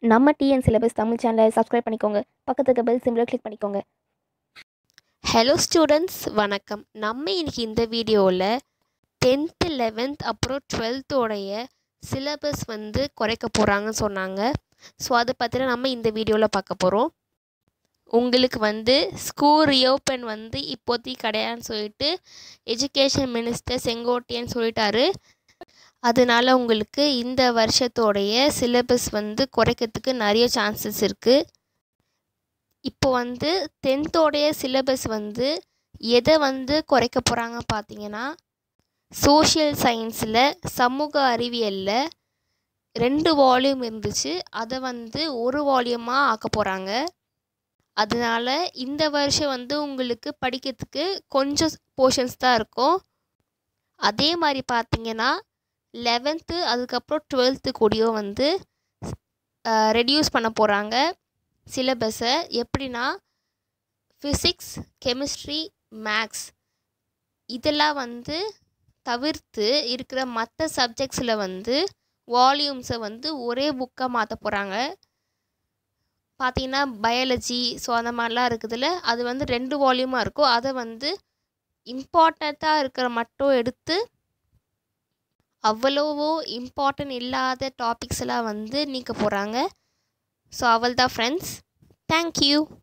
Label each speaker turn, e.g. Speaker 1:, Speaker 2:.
Speaker 1: நம்ம TN syllabus Tamil சேனலை subscribe பண்ணிக்கோங்க பக்கத்துக்கு பெல் சிம்பிளை கிளிக் பண்ணிக்கோங்க
Speaker 2: ஹலோ ஸ்டூடெண்ட்ஸ் வணக்கம் நம்ம இன்னைக்கு இந்த வீடியோவில் டென்த்து லெவன்த் அப்புறம் டுவெல்த்தோடைய சிலபஸ் வந்து குறைக்க போகிறாங்கன்னு சொன்னாங்க ஸோ அதை பற்றின நம்ம இந்த வீடியோவில் பார்க்க போகிறோம் உங்களுக்கு வந்து ஸ்கூல் ரீஓப்பன் வந்து இப்போதைக்கு கிடையாதுன்னு சொல்லிட்டு எஜுகேஷன் மினிஸ்டர் செங்கோட்டையன் சொல்லிட்டாரு அதனால உங்களுக்கு இந்த வருஷத்தோடைய சிலபஸ் வந்து குறைக்கிறதுக்கு நிறைய சான்சஸ் இருக்குது இப்போ வந்து டென்த்தோடைய சிலபஸ் வந்து எதை வந்து குறைக்க போகிறாங்க பார்த்தீங்கன்னா சோஷியல் சயின்ஸில் சமூக அறிவியலில் ரெண்டு வால்யூம் இருந்துச்சு அதை வந்து ஒரு வால்யூமாக ஆக்க போகிறாங்க அதனால இந்த வருஷம் வந்து உங்களுக்கு படிக்கிறதுக்கு கொஞ்சம் போர்ஷன்ஸ் தான் இருக்கும் அதே மாதிரி பார்த்தீங்கன்னா லெவன்த்து அதுக்கப்புறம் டுவெல்த்து கூடயும் வந்து ரெடியூஸ் பண்ண போகிறாங்க சிலபஸை எப்படின்னா ஃபிசிக்ஸ் கெமிஸ்ட்ரி மேக்ஸ் இதெல்லாம் வந்து தவிர்த்து இருக்கிற மற்ற சப்ஜெக்ட்ஸில் வந்து வால்யூம்ஸை வந்து ஒரே புக்காக மாற்ற போகிறாங்க பார்த்தீங்கன்னா பயாலஜி ஸோ அந்த மாதிரிலாம் இருக்குதுல்ல அது வந்து ரெண்டு வால்யூமாக இருக்கும் அதை வந்து இம்பார்ட்டண்ட்டாக இருக்கிற மட்டும் எடுத்து அவ்வளவோ இம்பார்ட்டன்ட் இல்லாத டாபிக்ஸ் எல்லாம் வந்து நீக்க போகிறாங்க ஸோ அவள் தான் ஃப்ரெண்ட்ஸ் தேங்க்யூ